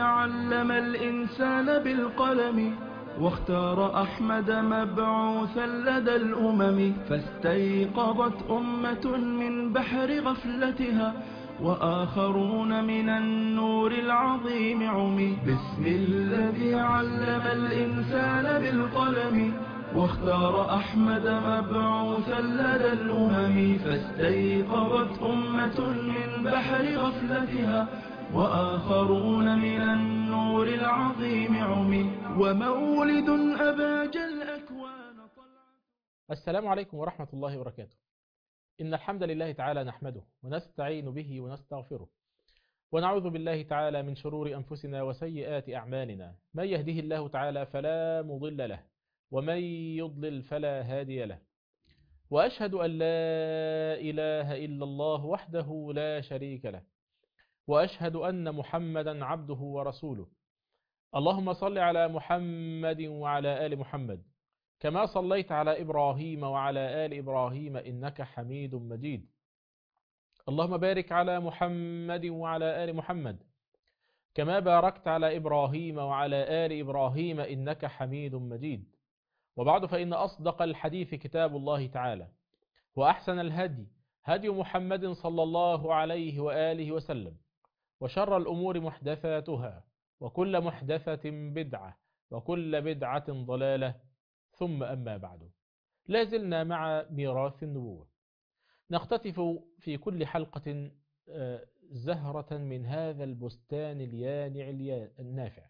علم الإنسان بالقلم واختار أحمد مبعوثا لدى الأمم فاستيقظت أمة من بحر غفلتها وآخرون من النور العظيم عمي بسم الذي علم الإنسان بالقلم واختار أحمد مبعوثا لدى الأمم فاستيقظت أمة من بحر غفلتها وآخرون من النور العظيم عمي ومولد أباج الأكوان طلعت السلام عليكم ورحمة الله وبركاته إن الحمد لله تعالى نحمده ونستعين به ونستغفره ونعوذ بالله تعالى من شرور أنفسنا وسيئات أعمالنا من يهده الله تعالى فلا مضل له ومن يضلل فلا هادي له وأشهد أن لا إله إلا الله وحده لا شريك له وأشهد أن محمدا عبده ورسوله اللهم صل على محمد وعلى آل محمد كما صليت على إبراهيم وعلى آل إبراهيم إنك حميد مجيد اللهم بارك على محمد وعلى آل محمد كما باركت على إبراهيم وعلى آل إبراهيم إنك حميد مجيد وبعد فإن أصدق الحديث كتاب الله تعالى وأحسن الهدي هدي محمد صلى الله عليه وآله وسلم وشر الأمور محدثاتها وكل محدثة بدعة وكل بدعة ضلالة ثم أما بعد لازلنا مع ميراث النبوة نختطف في كل حلقة زهرة من هذا البستان اليانع النافع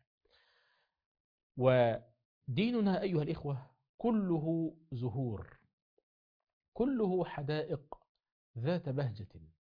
وديننا أيها الإخوة كله زهور كله حدائق ذات بهجة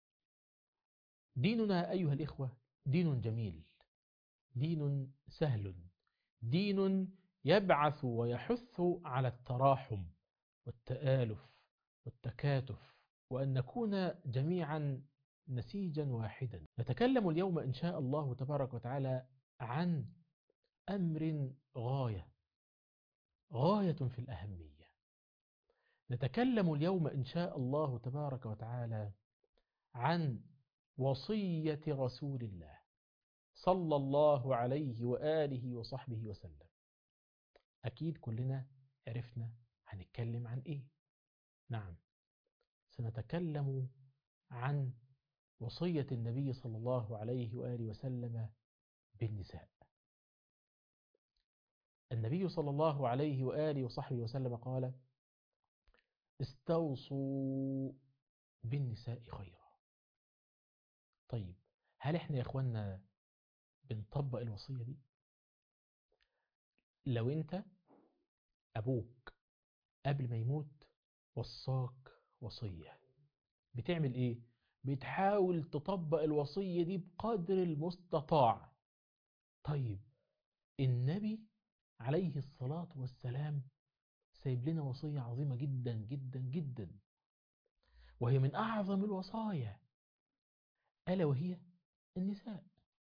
ديننا أيها الإخوة دين جميل دين سهل دين يبعث ويحث على التراحم والتآلف والتكاتف وأن نكون جميعا نسيجا واحدا نتكلم اليوم إن شاء الله تبارك وتعالى عن أمر غاية غاية في الأهمية نتكلم اليوم إن شاء الله تبارك وتعالى عن وصية رسول الله صلى الله عليه وآله وصحبه وسلم أكيد كلنا عرفنا هنتكلم عن إيه نعم سنتكلم عن وصية النبي صلى الله عليه وآله وسلم بالنساء النبي صلى الله عليه وآله وصحبه وسلم قال استوصوا بالنساء خيرا طيب هل احنا يا اخوانا بنطبق الوصية دي لو انت ابوك قبل ما يموت وصاك وصية بتعمل ايه بتحاول تطبق الوصية دي بقدر المستطاع طيب النبي عليه الصلاة والسلام سايب لنا وصية عظيمة جدا جدا جدا وهي من أعظم الوصايا ألا وهي النساء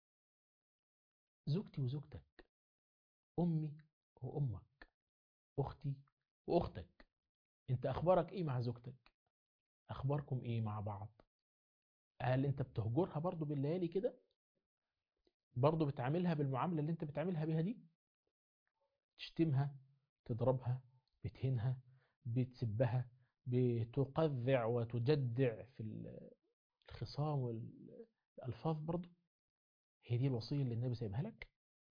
زوجتي وزوجتك أمي وأمك أختي وأختك أنت أخبارك إيه مع زوجتك أخباركم إيه مع بعض هل أنت بتهجرها برضو بالليالي كده برضو بتعاملها بالمعاملة اللي أنت بتعاملها بيها دي تشتمها تضربها بتهينها بتسبها بتقذع وتجدع في الخصام والألفاظ برضو هي دي الوصية اللي النبي سايبها لك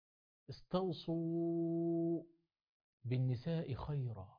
استوصوا بالنساء خيرا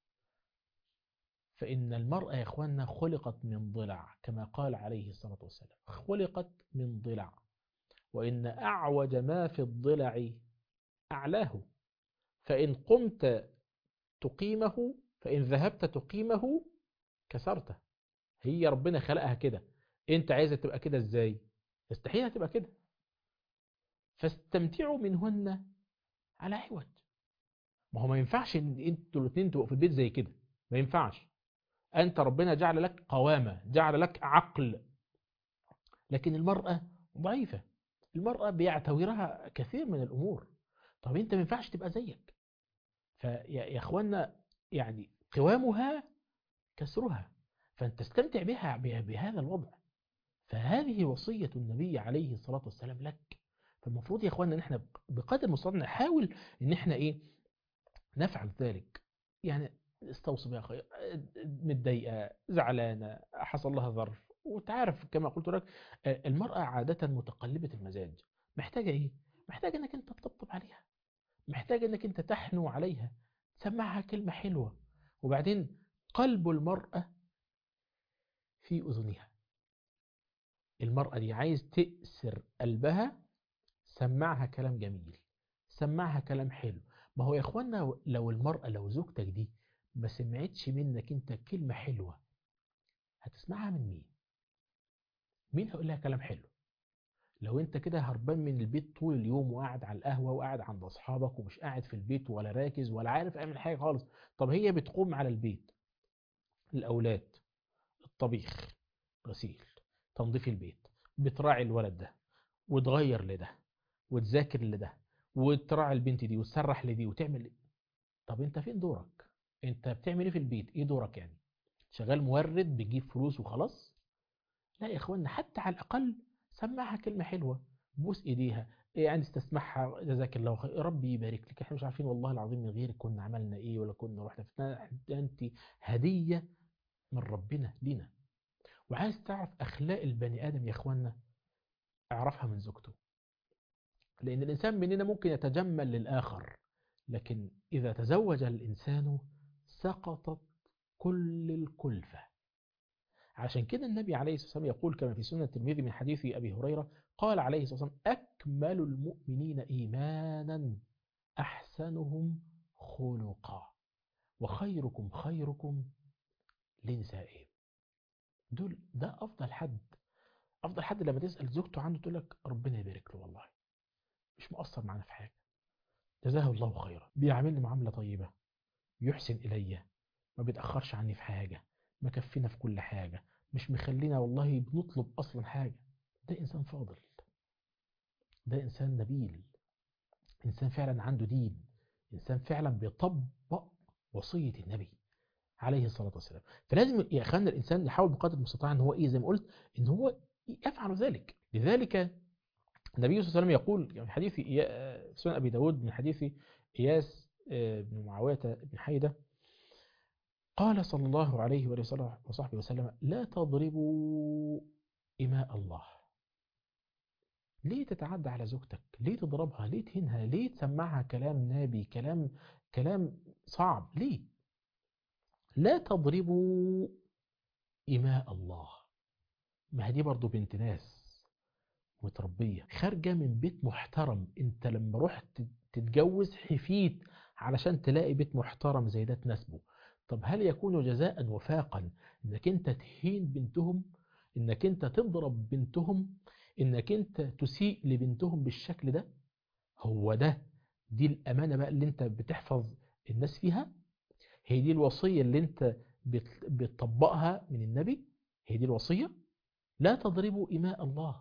فإن المرأة يا إخواننا خلقت من ضلع كما قال عليه الصلاة والسلام خلقت من ضلع وإن أعوج ما في الضلع أعلاه فإن قمت تقيمه فإن ذهبت تقيمه كسرته هي ربنا خلقها كده انت عايزة تبقى كده ازاي يستحيل تبقى كده فاستمتعوا منهن على عوج ما هو ما ينفعش ان انتوا الاثنين تبقوا في البيت زي كده ما ينفعش انت ربنا جعل لك قوامة جعل لك عقل لكن المرأة ضعيفة المرأة بيعتورها كثير من الامور طب انت ما ينفعش تبقى زيك فيا اخوانا يعني قوامها كسرها فانت تستمتع بها بهذا الوضع فهذه وصية النبي عليه الصلاة والسلام لك فالمفروض يا اخوانا ان احنا بقدر المستطاع نحاول ان احنا ايه نفعل ذلك يعني استوصي بها خير متضايقه زعلانه حصل لها ظرف وتعرف كما قلت لك المراه عاده متقلبه المزاج محتاجه ايه محتاجه انك انت تطبطب عليها محتاجه انك انت تحنو عليها تسمعها كلمه حلوه وبعدين قلب المراه في اذنها المراه دي عايز تأسر قلبها سمعها كلام جميل سمعها كلام حلو ما هو يا اخوانا لو المرأة لو زوجتك دي ما سمعتش منك انت كلمة حلوة هتسمعها من مين مين هيقول لها كلام حلو لو انت كده هربان من البيت طول اليوم وقاعد على القهوة وقاعد عند اصحابك ومش قاعد في البيت ولا راكز ولا عارف اعمل حاجة خالص طب هي بتقوم على البيت الاولاد الطبيخ غسيل تنظيف البيت بتراعي الولد ده وتغير لده وتذاكر لده وتراعي البنت دي وتسرح لدي وتعمل إيه؟ طب انت فين دورك انت بتعمل ايه في البيت ايه دورك يعني شغال مورد بتجيب فلوس وخلاص لا يا اخوانا حتى على الاقل سمعها كلمه حلوه بوس ايديها يعني استسمعها جزاك الله خير ربي يبارك لك احنا مش عارفين والله العظيم من غيرك كنا عملنا ايه ولا كنا رحنا في انت هديه من ربنا لينا وعايز تعرف اخلاق البني ادم يا اخوانا اعرفها من زوجته لأن الإنسان مننا ممكن يتجمل للآخر لكن إذا تزوج الإنسان سقطت كل الكلفة عشان كده النبي عليه الصلاة والسلام يقول كما في سنة الترمذي من حديث أبي هريرة قال عليه الصلاة والسلام أكمل المؤمنين إيمانا أحسنهم خلقا وخيركم خيركم لنسائهم دول ده أفضل حد أفضل حد لما تسأل زوجته عنه تقول لك ربنا يبارك له والله مش مقصر معانا في حاجة جزاه الله خيرا بيعاملني معاملة طيبة بيحسن إلي ما بيتأخرش عني في حاجة مكفينا في كل حاجة مش مخلينا والله بنطلب أصلا حاجة ده إنسان فاضل ده إنسان نبيل إنسان فعلا عنده دين إنسان فعلا بيطبق وصية النبي عليه الصلاة والسلام فلازم يا أخوانا الإنسان يحاول بقدر المستطاع أن هو إيه زي ما قلت أن هو يفعل ذلك لذلك النبي صلى الله عليه وسلم يقول يعني حديث في سنن أبي داود من حديث إياس بن معاوية بن حيدة قال صلى الله عليه وصحبه وسلم لا تضربوا إماء الله ليه تتعدى على زوجتك ليه تضربها ليه تهينها ليه تسمعها كلام نابي كلام كلام صعب ليه لا تضربوا إماء الله ما دي برضو بنت ناس متربية خارجة من بيت محترم انت لما رحت تتجوز حفيت علشان تلاقي بيت محترم زي ده تناسبه طب هل يكون جزاء وفاقا انك انت تهين بنتهم انك انت تضرب بنتهم انك انت تسيء لبنتهم بالشكل ده هو ده دي الامانة بقى اللي انت بتحفظ الناس فيها هي دي الوصية اللي انت بتطبقها من النبي هي دي الوصية لا تضربوا إماء الله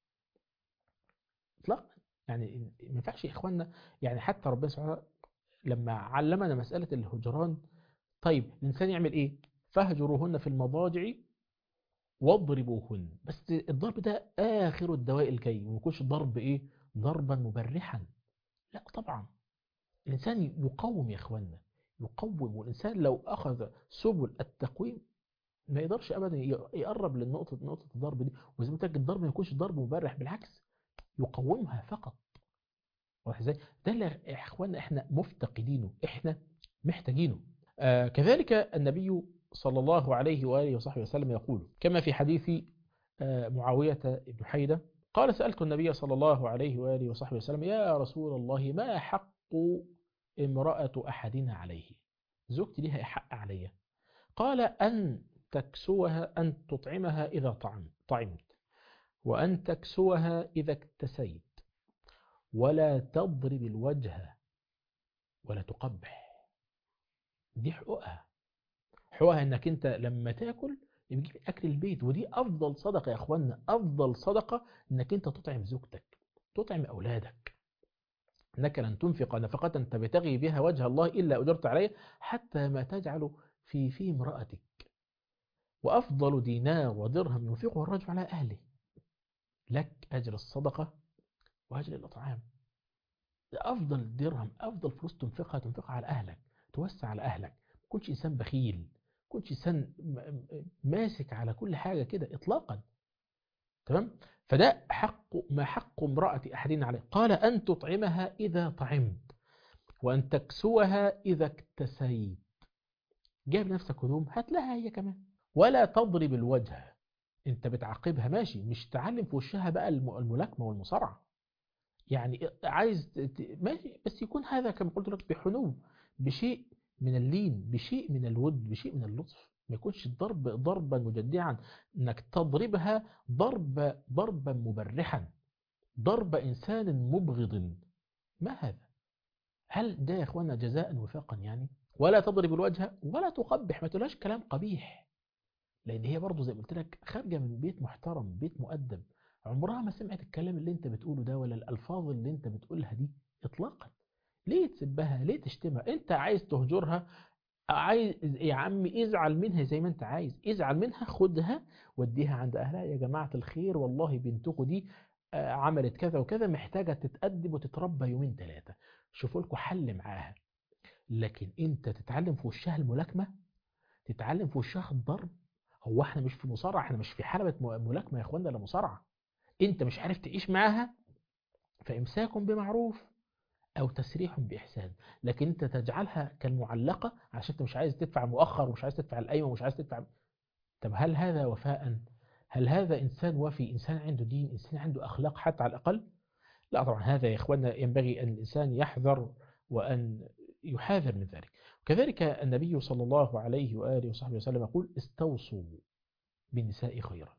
اطلاقا يعني ما ينفعش يا اخواننا يعني حتى ربنا سبحانه وتعالى لما علمنا مسألة الهجران طيب الإنسان يعمل إيه فاهجروهن في المضاجع واضربوهن بس الضرب ده آخر الدواء الكي ما يكونش ضرب إيه ضربا مبرحا لا طبعا الإنسان يقوم يا إخواننا يقوم والإنسان لو أخذ سبل التقويم ما يقدرش أبدا يقرب للنقطة نقطة الضرب دي وزي ما قلت لك الضرب ما يكونش ضرب مبرح بالعكس يقومها فقط واضح ازاي ده اللي يا اخوانا احنا مفتقدينه احنا محتاجينه آه كذلك النبي صلى الله عليه واله وصحبه وسلم يقول كما في حديث آه معاويه بن حيده قال سالت النبي صلى الله عليه واله وصحبه وسلم يا رسول الله ما حق امراه احدنا عليه زوجتي لها حق علي قال ان تكسوها ان تطعمها اذا طعم طعمت وأن تكسوها إذا اكتسيت ولا تضرب الوجه ولا تقبح دي حقوقها حقوقها انك انت لما تاكل بتجيب اكل البيت ودي افضل صدقه يا اخوانا افضل صدقه انك انت تطعم زوجتك تطعم اولادك انك لن تنفق نفقه تبتغي بها وجه الله الا اجرت عليه حتى ما تجعل في في امراتك وافضل دينار ودرهم ينفقه الرجل على اهله لك أجر الصدقة وهجر الأطعام ده أفضل درهم أفضل فلوس تنفقها تنفقها على أهلك توسع على أهلك ما تكونش إنسان بخيل ما تكونش إنسان ماسك على كل حاجة كده إطلاقا تمام فده حق ما حق امرأة أحدنا عليه قال أن تطعمها إذا طعمت وأن تكسوها إذا اكتسيت جايب نفسك هدوم هات لها هي كمان ولا تضرب الوجه انت بتعاقبها ماشي مش تعلم في وشها بقى الملاكمة والمصارعة يعني عايز ماشي بس يكون هذا كما قلت لك بحنو بشيء من اللين بشيء من الود بشيء من اللطف ما يكونش الضرب ضربا مجدعا انك تضربها ضرب ضربا مبرحا ضرب انسان مبغض ما هذا هل ده يا اخوانا جزاء وفاقا يعني ولا تضرب الوجه ولا تقبح ما تقولهاش كلام قبيح لان هي برضه زي ما قلت لك خارجه من بيت محترم بيت مؤدب عمرها ما سمعت الكلام اللي انت بتقوله ده ولا الالفاظ اللي انت بتقولها دي اطلاقا ليه تسبها ليه تشتمها انت عايز تهجرها عايز يا عم ازعل منها زي ما انت عايز ازعل منها خدها وديها عند اهلها يا جماعة الخير والله بنتكم دي عملت كذا وكذا محتاجة تتأدب وتتربى يومين ثلاثة شوفوا لكم حل معاها لكن انت تتعلم في وشها الملاكمة تتعلم في وشها الضرب هو احنا مش في مصارعة احنا مش في حلبة ملاكمة يا اخوانا لا مصارعة انت مش عارف تعيش معاها فامساك بمعروف او تسريح باحسان لكن انت تجعلها كالمعلقة عشان انت مش عايز تدفع مؤخر ومش عايز تدفع القايمة ومش عايز تدفع طب هل هذا وفاء هل هذا انسان وفي انسان عنده دين انسان عنده اخلاق حتى على الاقل لا طبعا هذا يا اخوانا ينبغي ان الانسان يحذر وان يحاذر من ذلك وكذلك النبي صلى الله عليه وآله وصحبه وسلم يقول استوصوا بالنساء خيرا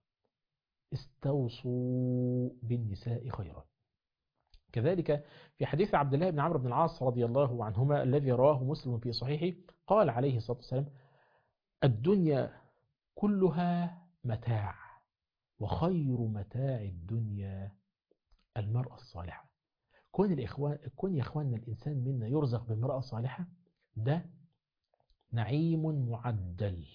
استوصوا بالنساء خيرا كذلك في حديث عبد الله بن عمرو بن العاص رضي الله عنهما الذي رواه مسلم في صحيحه قال عليه الصلاة والسلام الدنيا كلها متاع وخير متاع الدنيا المرأة الصالحة كون الإخوان كون يا إخواننا الإنسان منا يرزق بامرأة صالحة ده نعيم معدل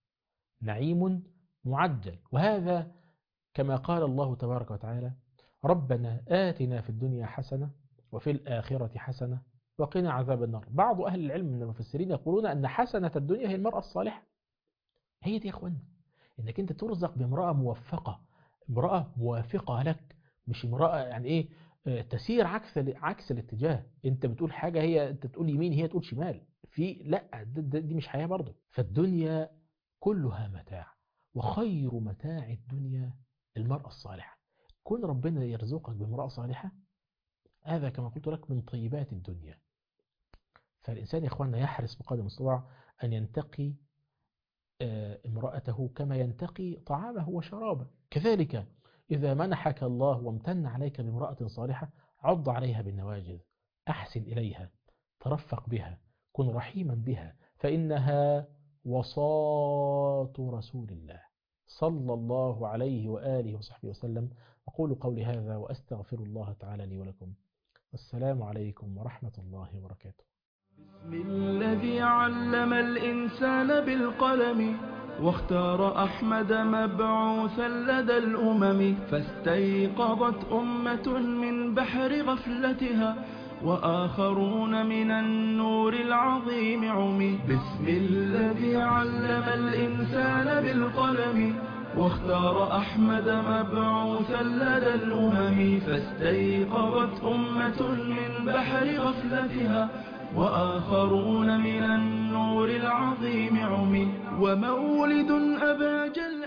نعيم معدل وهذا كما قال الله تبارك وتعالى ربنا آتنا في الدنيا حسنة وفي الآخرة حسنة وقنا عذاب النار بعض أهل العلم من المفسرين يقولون أن حسنة الدنيا هي المرأة الصالحة هي دي يا إخواننا إنك أنت ترزق بامرأة موفقة امرأة موافقة لك مش امرأة يعني إيه تسير عكس عكس الاتجاه انت بتقول حاجة هي انت تقول يمين هي تقول شمال في لا دي مش حياة برضه فالدنيا كلها متاع وخير متاع الدنيا المرأة الصالحة كون ربنا يرزقك بامرأة صالحة هذا كما قلت لك من طيبات الدنيا فالإنسان يا إخواننا يحرص بقدر المستطاع أن ينتقي امرأته كما ينتقي طعامه وشرابه كذلك إذا منحك الله وامتن عليك بامرأة صالحة عض عليها بالنواجذ أحسن إليها ترفق بها كن رحيما بها فإنها وصاة رسول الله صلى الله عليه وآله وصحبه وسلم أقول قولي هذا وأستغفر الله تعالى لي ولكم والسلام عليكم ورحمة الله وبركاته بسم الذي علم الإنسان بالقلم واختار أحمد مبعوثا لدى الأمم فاستيقظت أمة من بحر غفلتها وآخرون من النور العظيم عمي بسم الذي علم الإنسان بالقلم واختار أحمد مبعوثا لدى الأمم فاستيقظت أمة من بحر غفلتها وآخرون من النور العظيم عمي ومولد أبا جل